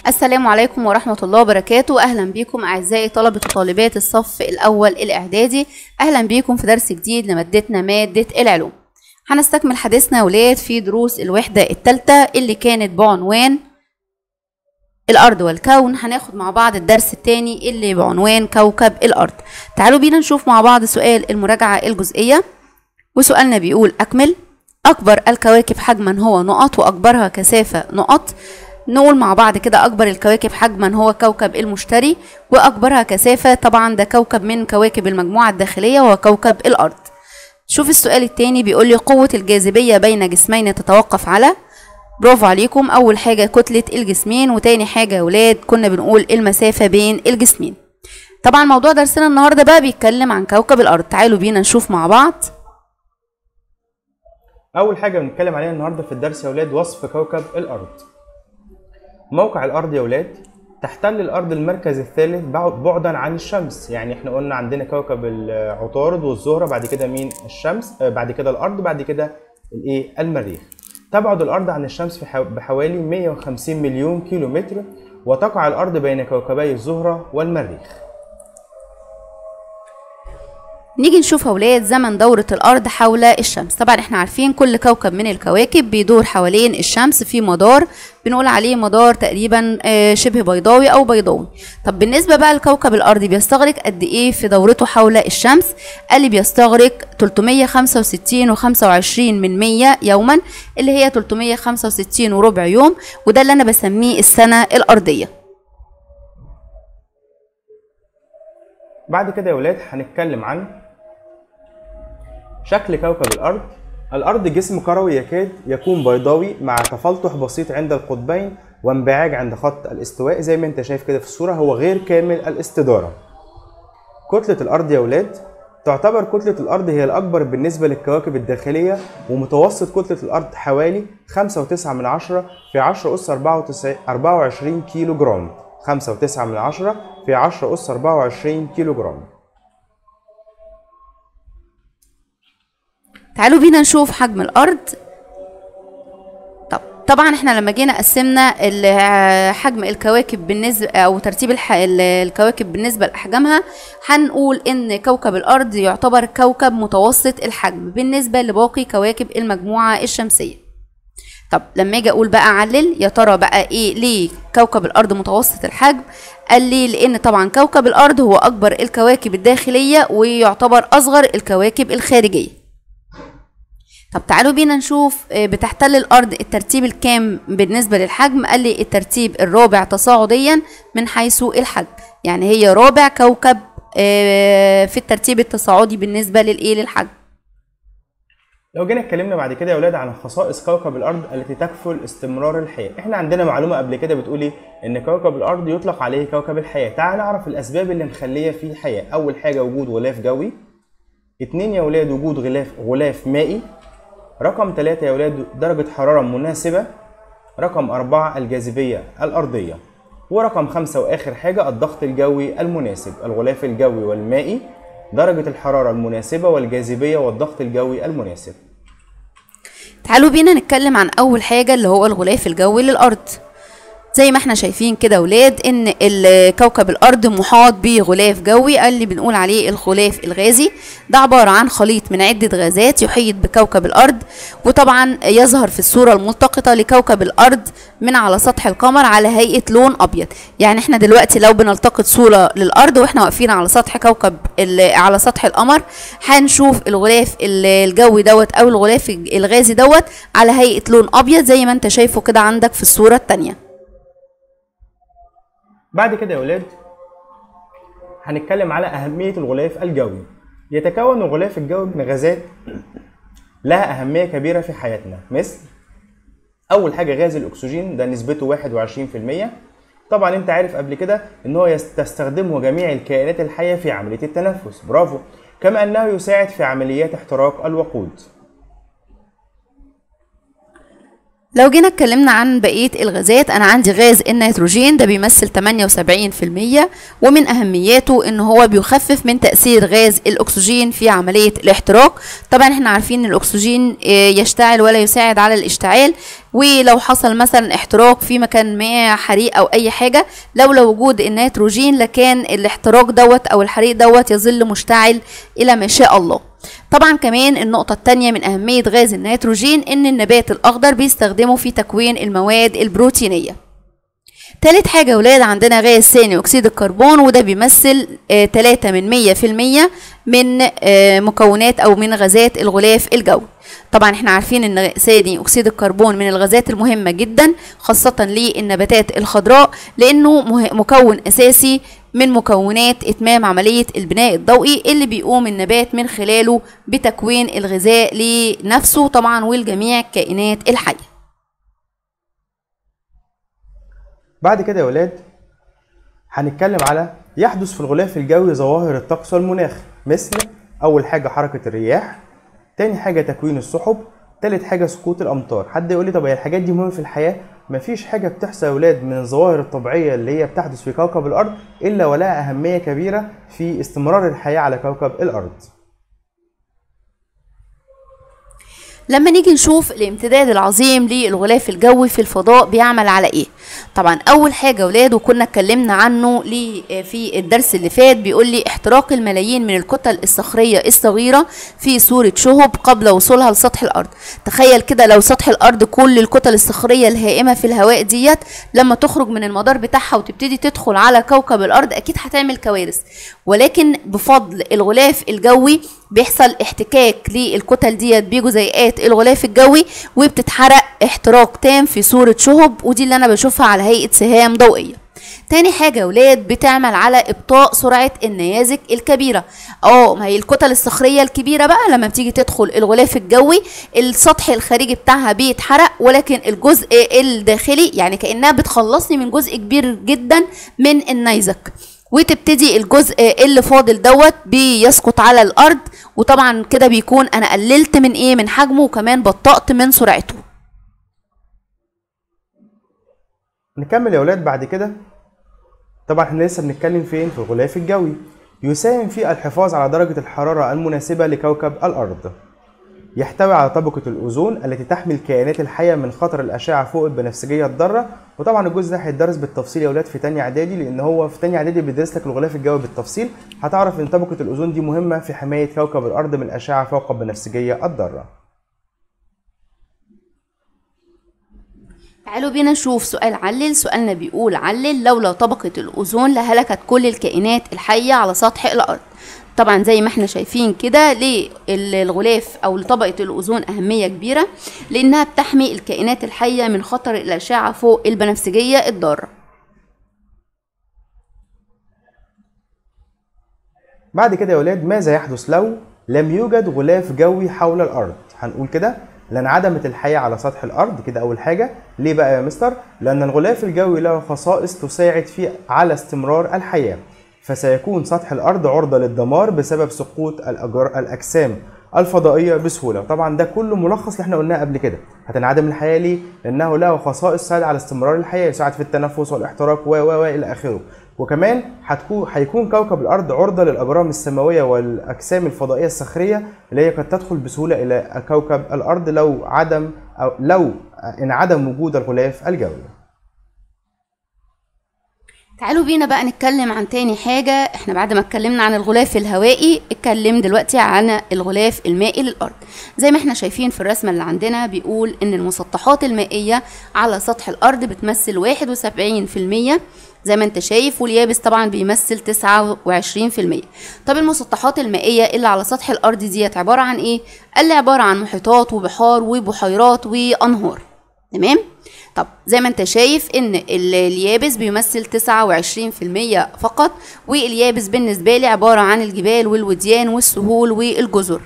السلام عليكم ورحمة الله وبركاته أهلا بكم أعزائي طلبة وطالبات الصف الأول الإعدادي أهلا بكم في درس جديد لمادتنا مادة العلوم هنستكمل حديثنا يا ولاد في دروس الوحدة الثالثة اللي كانت بعنوان الأرض والكون هناخد مع بعض الدرس الثاني اللي بعنوان كوكب الأرض تعالوا بينا نشوف مع بعض سؤال المراجعة الجزئية وسؤالنا بيقول أكمل أكبر الكواكب حجما هو نقط وأكبرها كثافة نقط نقول مع بعض كده أكبر الكواكب حجما هو كوكب المشتري وأكبرها كثافة طبعا ده كوكب من كواكب المجموعة الداخلية وهو كوكب الأرض شوف السؤال التاني بيقول لي قوة الجاذبية بين جسمين تتوقف على برافو عليكم أول حاجة كتلة الجسمين وتاني حاجة يا ولاد كنا بنقول المسافة بين الجسمين طبعا موضوع درسنا النهاردة بقى بيتكلم عن كوكب الأرض تعالوا بينا نشوف مع بعض أول حاجة بنتكلم عليها النهاردة في الدرس يا ولاد وصف كوكب الأرض موقع الأرض يا ولاد تحتل الأرض المركز الثالث بعدا عن الشمس يعني احنا قلنا عندنا كوكب العطارد والزهرة بعد كده مين الشمس آه بعد كده الأرض بعد كده الايه المريخ تبعد الأرض عن الشمس بحوالي 150 مليون كيلو متر وتقع الأرض بين كوكبي الزهرة والمريخ نيجي نشوف أولاد زمن دورة الأرض حول الشمس طبعا احنا عارفين كل كوكب من الكواكب بيدور حوالين الشمس في مدار بنقول عليه مدار تقريبا شبه بيضاوي أو بيضاوي طب بالنسبة بقى لكوكب الأرض بيستغرق قد إيه في دورته حول الشمس قال لي بيستغرق 365 و25 من 100 يوما اللي هي 365 وربع يوم وده اللي أنا بسميه السنة الأرضية بعد كده يا ولاد هنتكلم عن شكل كوكب الأرض الأرض جسم كروي يكاد يكون بيضاوي مع تفلتح بسيط عند القطبين وانبعاج عند خط الاستواء زي ما انت شايف كده في الصورة هو غير كامل الاستدارة كتلة الأرض يا ولاد تعتبر كتلة الأرض هي الأكبر بالنسبة للكواكب الداخلية ومتوسط كتلة الأرض حوالي 5.9 من عشرة في 10 أس 24 كيلو جرام 5.9 من عشرة في 10 أس 24 كيلو جرام تعالوا بينا نشوف حجم الارض طب طبعا احنا لما جينا قسمنا حجم الكواكب بالنسبه او ترتيب الكواكب بالنسبه لاحجامها هنقول ان كوكب الارض يعتبر كوكب متوسط الحجم بالنسبه لباقي كواكب المجموعه الشمسيه طب لما اجي اقول بقى اعلل يا ترى بقى ايه ليه كوكب الارض متوسط الحجم قال لي لان طبعا كوكب الارض هو اكبر الكواكب الداخليه ويعتبر اصغر الكواكب الخارجيه طب تعالوا بينا نشوف بتحتل الأرض الترتيب الكام بالنسبة للحجم قال لي الترتيب الرابع تصاعديا من حيث الحجم يعني هي رابع كوكب في الترتيب التصاعدي بالنسبة للإيه للحجم لو جينا اتكلمنا بعد كده يا ولاد عن خصائص كوكب الارض التي تكفل استمرار الحياه احنا عندنا معلومه قبل كده بتقولي ان كوكب الارض يطلق عليه كوكب الحياه تعال نعرف الاسباب اللي مخليه فيه حياه اول حاجه وجود غلاف جوي اتنين يا ولاد وجود غلاف غلاف مائي رقم ثلاثة يا ولاد درجة حرارة مناسبة رقم أربعة الجاذبية الأرضية ورقم خمسة وآخر حاجة الضغط الجوي المناسب الغلاف الجوي والمائي درجة الحرارة المناسبة والجاذبية والضغط الجوي المناسب تعالوا بينا نتكلم عن أول حاجة اللي هو الغلاف الجوي للأرض زي ما احنا شايفين كده ولاد ان كوكب الارض محاط بغلاف جوي اللي بنقول عليه الغلاف الغازي ده عبارة عن خليط من عدة غازات يحيط بكوكب الارض وطبعا يظهر في الصورة الملتقطة لكوكب الارض من على سطح القمر على هيئة لون ابيض يعني احنا دلوقتي لو بنلتقط صورة للارض واحنا واقفين على سطح كوكب على سطح القمر هنشوف الغلاف الجوي دوت او الغلاف الغازي دوت على هيئة لون ابيض زي ما انت شايفه كده عندك في الصورة التانية بعد كده يا ولاد هنتكلم على أهمية الغلاف الجوي يتكون الغلاف الجوي من غازات لها أهمية كبيرة في حياتنا مثل أول حاجة غاز الأكسجين ده نسبته 21% طبعا انت عارف قبل كده ان هو تستخدمه جميع الكائنات الحية في عملية التنفس برافو كما انه يساعد في عمليات احتراق الوقود لو جينا اتكلمنا عن بقية الغازات أنا عندي غاز النيتروجين ده بيمثل 78% ومن أهمياته إن هو بيخفف من تأثير غاز الأكسجين في عملية الاحتراق طبعا احنا عارفين إن الأكسجين آه، يشتعل ولا يساعد على الاشتعال ولو حصل مثلا احتراق في مكان ما حريق او اي حاجه لولا وجود النيتروجين لكان الاحتراق دوت او الحريق دوت يظل مشتعل الى ما شاء الله طبعا كمان النقطة التانية من أهمية غاز النيتروجين إن النبات الأخضر بيستخدمه في تكوين المواد البروتينية تالت حاجة يا ولاد عندنا غاز ثاني أكسيد الكربون وده بيمثل آه، تلاتة من مية في المية من آه، مكونات أو من غازات الغلاف الجوي طبعا احنا عارفين ان ثاني أكسيد الكربون من الغازات المهمة جدا خاصة للنباتات الخضراء لأنه مه- مكون أساسي من مكونات إتمام عملية البناء الضوئي اللي بيقوم النبات من خلاله بتكوين الغذاء لنفسه طبعا ولجميع الكائنات الحية بعد كده يا ولاد هنتكلم على يحدث في الغلاف الجوي ظواهر الطقس والمناخ مثل أول حاجة حركة الرياح تاني حاجة تكوين السحب تالت حاجة سقوط الأمطار حد يقول لي طب هي الحاجات دي مهمة في الحياة مفيش حاجة بتحصل يا ولاد من الظواهر الطبيعية اللي هي بتحدث في كوكب الأرض إلا ولها أهمية كبيرة في استمرار الحياة على كوكب الأرض لما نيجي نشوف الامتداد العظيم للغلاف الجوي في الفضاء بيعمل على ايه طبعا اول حاجه ولاد وكنا اتكلمنا عنه لي- في الدرس اللي فات بيقول لي احتراق الملايين من الكتل الصخريه الصغيره في صوره شهب قبل وصولها لسطح الارض تخيل كده لو سطح الارض كل الكتل الصخريه الهائمه في الهواء ديت لما تخرج من المدار بتاعها وتبتدي تدخل على كوكب الارض اكيد هتعمل كوارث ولكن بفضل الغلاف الجوي بيحصل احتكاك للكتل ديت بجزيئات الغلاف الجوي وبتتحرق احتراق تام في صورة شهب ودي اللي انا بشوفها على هيئة سهام ضوئية تاني حاجة يا ولاد بتعمل على إبطاء سرعة النيازك الكبيرة اه ما هي الكتل الصخرية الكبيرة بقى لما بتيجي تدخل الغلاف الجوي السطح الخارجي بتاعها بيتحرق ولكن الجزء الداخلي يعني كأنها بتخلصني من جزء كبير جدا من النيزك وتبتدي الجزء اللي فاضل دوت بيسقط على الارض وطبعا كده بيكون انا قللت من ايه من حجمه وكمان بطأت من سرعته نكمل يا ولاد بعد كده طبعا احنا لسه بنتكلم فين في الغلاف الجوي يساهم في الحفاظ على درجة الحرارة المناسبة لكوكب الأرض يحتوي على طبقة الأوزون التي تحمي الكائنات الحية من خطر الأشعة فوق البنفسجية الضارة وطبعا الجزء ده هيتدرس بالتفصيل يا ولاد في تانية إعدادي لأن هو في تانية إعدادي بيدرس لك الغلاف الجوي بالتفصيل هتعرف إن طبقة الأوزون دي مهمة في حماية كوكب الأرض من الأشعة فوق البنفسجية الضارة تعالوا بينا نشوف سؤال علل سؤالنا بيقول علل لولا طبقة الأوزون لهلكت كل الكائنات الحية على سطح الأرض طبعا زي ما احنا شايفين كده للغلاف او لطبقة الأوزون أهمية كبيرة لأنها بتحمي الكائنات الحية من خطر الأشعة فوق البنفسجية الضارة بعد كده يا ولاد ماذا يحدث لو لم يوجد غلاف جوي حول الارض هنقول كده لانعدمت الحياه على سطح الارض كده اول حاجه ليه بقى يا مستر لان الغلاف الجوي له خصائص تساعد في على استمرار الحياه فسيكون سطح الارض عرضه للدمار بسبب سقوط الأجر... الاجسام الفضائيه بسهوله طبعا ده كله ملخص اللي احنا قلناه قبل كده هتنعدم الحياه ليه لانه له خصائص تساعد على استمرار الحياه يساعد في التنفس والاحتراق و و و الى اخره وكمان هتكون هيكون كوكب الارض عرضه للاجرام السماويه والاجسام الفضائيه الصخريه اللي هي قد تدخل بسهوله الى كوكب الارض لو عدم او لو انعدم وجود الغلاف الجوي تعالوا بينا بقى نتكلم عن تاني حاجة احنا بعد ما اتكلمنا عن الغلاف الهوائي اتكلم دلوقتي عن الغلاف المائي للأرض زي ما احنا شايفين في الرسمة اللي عندنا بيقول ان المسطحات المائية على سطح الأرض بتمثل واحد وسبعين في المية زي ما انت شايف واليابس طبعا بيمثل تسعة وعشرين في المية طب المسطحات المائية اللي على سطح الأرض ديت عبارة عن ايه؟ قال لي عبارة عن محيطات وبحار وبحيرات وأنهار تمام؟ طب زي ما انت شايف ان ال- اليابس بيمثل 29% فقط واليابس بالنسبة لي عبارة عن الجبال والوديان والسهول والجزر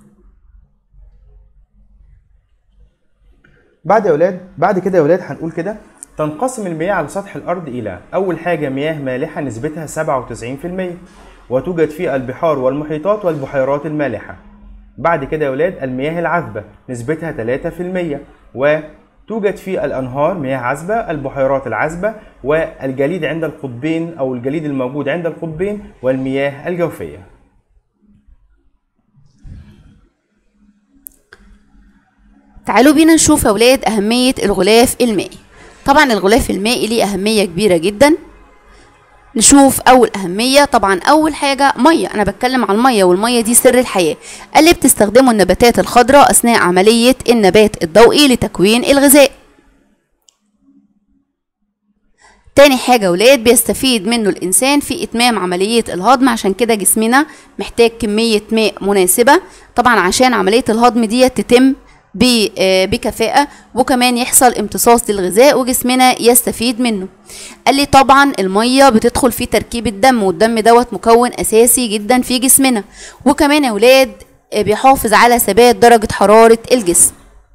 بعد يا ولاد بعد كده يا ولاد هنقول كده تنقسم المياه على سطح الأرض إلى أول حاجة مياه مالحة نسبتها 97% وتوجد في البحار والمحيطات والبحيرات المالحة بعد كده يا ولاد المياه العذبة نسبتها 3% وتوجد في الأنهار مياه عذبة البحيرات العذبة والجليد عند القطبين أو الجليد الموجود عند القطبين والمياه الجوفية تعالوا بينا نشوف يا اولاد اهميه الغلاف المائي طبعا الغلاف المائي ليه اهميه كبيره جدا نشوف اول اهميه طبعا اول حاجه ميه انا بتكلم عن الميه والميه دي سر الحياه اللي بتستخدمه النباتات الخضراء اثناء عمليه النبات الضوئي لتكوين الغذاء تاني حاجة ولاد بيستفيد منه الإنسان في إتمام عملية الهضم عشان كده جسمنا محتاج كمية ماء مناسبة طبعا عشان عملية الهضم دي تتم ب- آه، بكفاءة وكمان يحصل امتصاص للغذاء وجسمنا يستفيد منه قال لي طبعا المية بتدخل في تركيب الدم والدم دوت مكون أساسي جدا في جسمنا وكمان يا ولاد آه، بيحافظ على ثبات درجة حرارة الجسم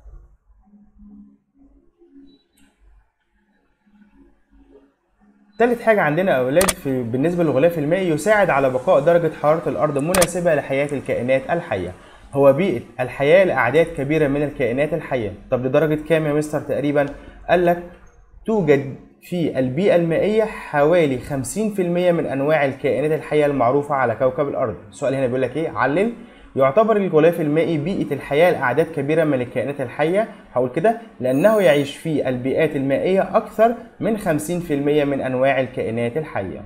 تالت حاجة عندنا يا أولاد في بالنسبة للغلاف المائي يساعد على بقاء درجة حرارة الأرض مناسبة لحياة الكائنات الحية. هو بيئة الحياة لأعداد كبيرة من الكائنات الحية. طب لدرجة كام يا مستر تقريبا؟ قال لك توجد في البيئة المائية حوالي 50% من أنواع الكائنات الحية المعروفة على كوكب الأرض. السؤال هنا بيقول لك إيه؟ علل يعتبر الغلاف المائي بيئة الحياة لأعداد كبيرة من الكائنات الحية هقول كده لأنه يعيش في البيئات المائية أكثر من 50% من أنواع الكائنات الحية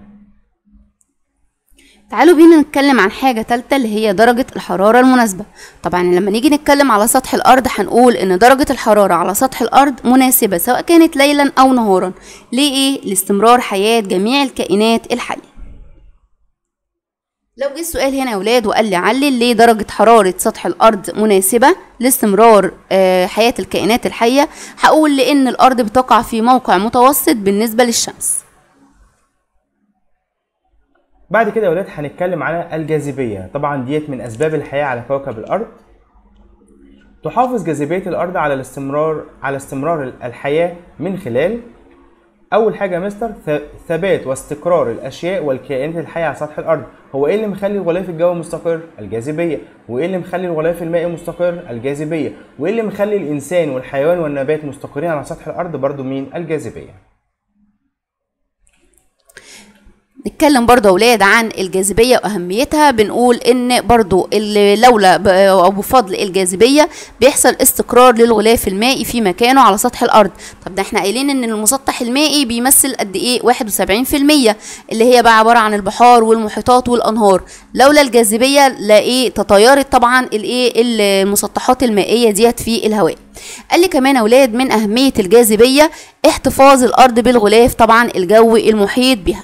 تعالوا بينا نتكلم عن حاجة تالتة اللي هي درجة الحرارة المناسبة طبعا لما نيجي نتكلم على سطح الأرض هنقول إن درجة الحرارة على سطح الأرض مناسبة سواء كانت ليلا أو نهارا ليه إيه؟ لاستمرار حياة جميع الكائنات الحية لو جه السؤال هنا يا ولاد وقال لي علل ليه درجة حرارة سطح الأرض مناسبة لاستمرار آه، حياة الكائنات الحية هقول لأن الأرض بتقع في موقع متوسط بالنسبة للشمس بعد كده يا ولاد هنتكلم على الجاذبية طبعا ديت من أسباب الحياة على كوكب الأرض تحافظ جاذبية الأرض على الاستمرار على استمرار الحياة من خلال أول حاجة يا مستر ث- ثبات واستقرار الأشياء والكائنات الحية على سطح الأرض هو إيه اللي مخلي الغلاف الجوي مستقر؟ الجاذبية وإيه اللي مخلي الغلاف المائي مستقر؟ الجاذبية وإيه اللي مخلي الإنسان والحيوان والنبات مستقرين على سطح الأرض برضو مين؟ الجاذبية نتكلم برضه يا اولاد عن الجاذبيه واهميتها بنقول ان برضه اللي لولا ب- او بفضل الجاذبيه بيحصل استقرار للغلاف المائي في مكانه على سطح الارض طب ده احنا قايلين ان المسطح المائي بيمثل قد ايه 71% اللي هي بقى عباره عن البحار والمحيطات والانهار لولا الجاذبيه لا ايه تطايرت طبعا الايه المسطحات المائيه ديت في الهواء قال لي كمان يا اولاد من اهميه الجاذبيه احتفاظ الارض بالغلاف طبعا الجوي المحيط بها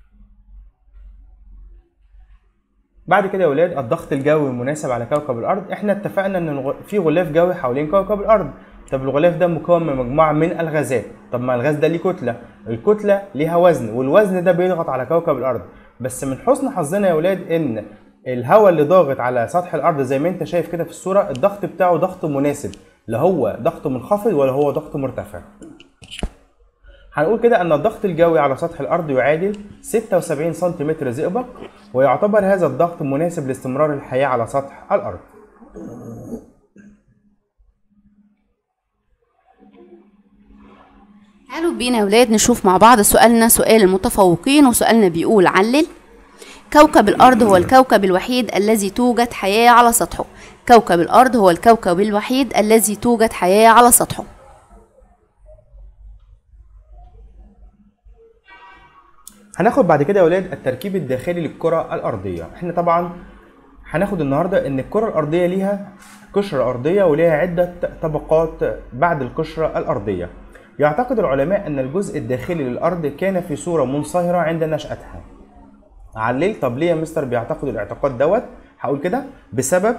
بعد كده يا ولاد الضغط الجوي المناسب على كوكب الارض احنا اتفقنا ان الغ- في غلاف جوي حوالين كوكب الارض طب الغلاف ده مكون من مجموعه من الغازات طب ما الغاز ده ليه كتله الكتله ليها وزن والوزن ده بيضغط على كوكب الارض بس من حسن حظنا يا ولاد ان الهواء اللي ضاغط على سطح الارض زي ما انت شايف كده في الصوره الضغط بتاعه ضغط مناسب لا هو ضغط منخفض ولا هو ضغط مرتفع هنقول كده ان الضغط الجوي على سطح الارض يعادل 76 سنتيمتر زئبق ويعتبر هذا الضغط مناسب لاستمرار الحياة على سطح الارض تعالوا بينا يا ولاد نشوف مع بعض سؤالنا سؤال المتفوقين وسؤالنا بيقول علل كوكب الأرض هو الكوكب الوحيد الذي توجد حياة على سطحه كوكب الأرض هو الكوكب الوحيد الذي توجد حياة على سطحه هناخد بعد كده يا ولاد التركيب الداخلي للكرة الأرضية احنا طبعا هناخد النهاردة ان الكرة الأرضية ليها قشرة أرضية وليها عدة طبقات بعد القشرة الأرضية يعتقد العلماء أن الجزء الداخلي للأرض كان في صورة منصهرة عند نشأتها علل طب ليه يا مستر بيعتقدوا الاعتقاد دوت هقول كده بسبب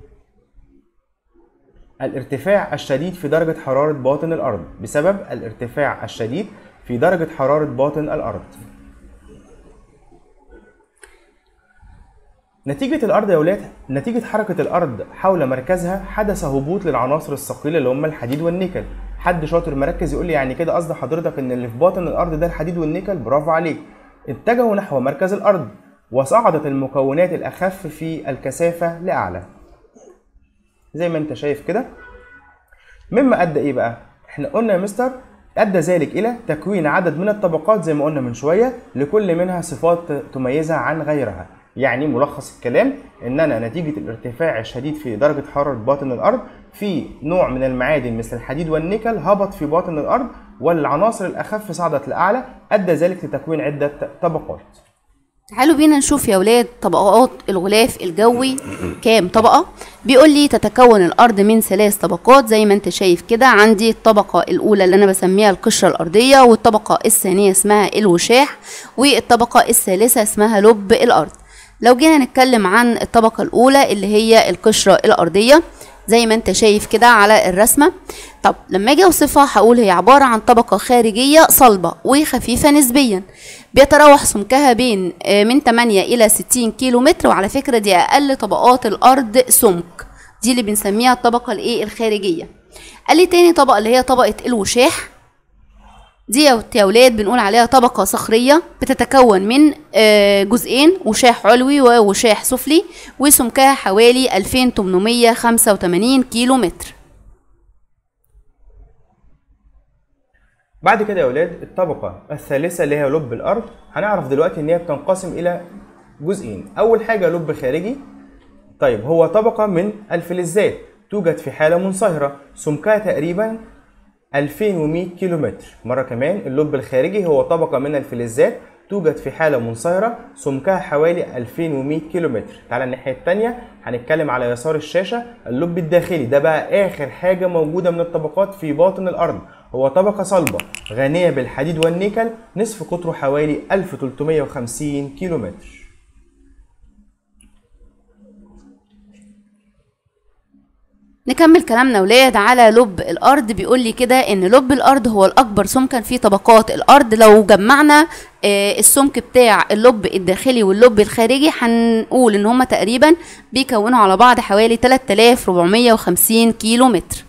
الارتفاع الشديد في درجة حرارة باطن الأرض بسبب الارتفاع الشديد في درجة حرارة باطن الأرض نتيجة الأرض يا ولاد نتيجة حركة الأرض حول مركزها حدث هبوط للعناصر الثقيلة اللي هم الحديد والنيكل حد شاطر مركز يقول لي يعني كده قصد حضرتك ان اللي في باطن الأرض ده الحديد والنيكل برافو عليك اتجهوا نحو مركز الأرض وصعدت المكونات الأخف في الكثافة لأعلى زي ما انت شايف كده مما أدى إيه بقى؟ احنا قلنا يا مستر أدى ذلك إلى تكوين عدد من الطبقات زي ما قلنا من شوية لكل منها صفات تميزها عن غيرها يعني ملخص الكلام ان انا نتيجه الارتفاع الشديد في درجه حراره باطن الارض في نوع من المعادن مثل الحديد والنيكل هبط في باطن الارض والعناصر الاخف صعدت لاعلى ادى ذلك لتكوين عده طبقات تعالوا بينا نشوف يا ولاد طبقات الغلاف الجوي كام طبقة بيقول لي تتكون الأرض من ثلاث طبقات زي ما انت شايف كده عندي الطبقة الأولى اللي أنا بسميها القشرة الأرضية والطبقة الثانية اسمها الوشاح والطبقة الثالثة اسمها لب الأرض لو جينا نتكلم عن الطبقة الأولى اللي هي القشرة الأرضية زي ما انت شايف كده على الرسمة طب لما اجي اوصفها هقول هي عبارة عن طبقة خارجية صلبة وخفيفة نسبيا بيتراوح سمكها بين آه، من 8 إلى 60 كيلو متر وعلى فكرة دي أقل طبقات الأرض سمك دي اللي بنسميها الطبقة الإيه الخارجية قال لي تاني طبقة اللي هي طبقة الوشاح دي يا يا ولاد بنقول عليها طبقة صخرية بتتكون من آه، جزئين وشاح علوي ووشاح سفلي وسمكها حوالي 2885 كيلو متر بعد كده يا ولاد الطبقة الثالثة اللي هي لب الأرض هنعرف دلوقتي إن هي بتنقسم إلى جزئين أول حاجة لب خارجي طيب هو طبقة من الفلزات توجد في حالة منصهرة سمكها تقريبا 2100 كيلومتر مرة كمان اللب الخارجي هو طبقة من الفلزات توجد في حالة منصهرة سمكها حوالي 2100 كيلومتر تعالى الناحية التانية هنتكلم على يسار الشاشة اللب الداخلي ده بقى آخر حاجة موجودة من الطبقات في باطن الأرض هو طبقة صلبة غنية بالحديد والنيكل نصف قطره حوالي 1350 كيلومتر نكمل كلامنا ولاد على لب الارض بيقول لي كده ان لب الارض هو الاكبر سمكا في طبقات الارض لو جمعنا آه، السمك بتاع اللب الداخلي واللب الخارجي هنقول ان هما تقريبا بيكونوا على بعض حوالي 3450 كيلو متر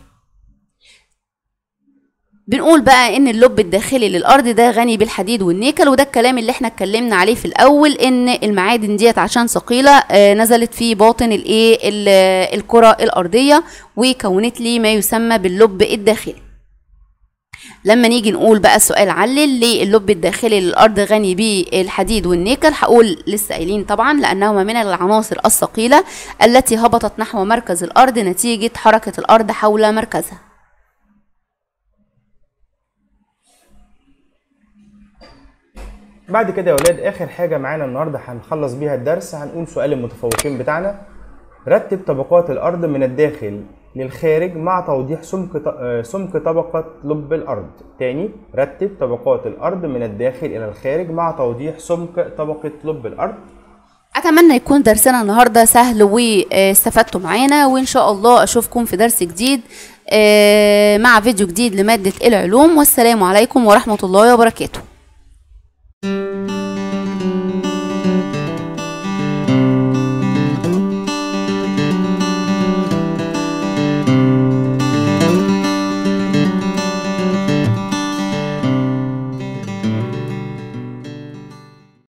بنقول بقى ان اللب الداخلي للارض ده غني بالحديد والنيكل وده الكلام اللي احنا اتكلمنا عليه في الاول ان المعادن ديت عشان ثقيله آه، نزلت في باطن الايه ال- الكره الارضيه وكونت لي ما يسمى باللب الداخلي لما نيجي نقول بقى السؤال علل ليه اللب الداخلي للارض غني بالحديد والنيكل هقول لسه قايلين طبعا لانهما من العناصر الثقيله التي هبطت نحو مركز الارض نتيجه حركه الارض حول مركزها بعد كده يا ولاد اخر حاجه معانا النهارده هنخلص بيها الدرس هنقول سؤال المتفوقين بتاعنا رتب طبقات الارض من الداخل للخارج مع توضيح سمك ط- آه، سمك طبقه لب الارض تاني رتب طبقات الارض من الداخل الى الخارج مع توضيح سمك طبقه لب الارض اتمنى يكون درسنا النهارده سهل واستفدتوا معانا وان شاء الله اشوفكم في درس جديد آه، مع فيديو جديد لماده العلوم والسلام عليكم ورحمه الله وبركاته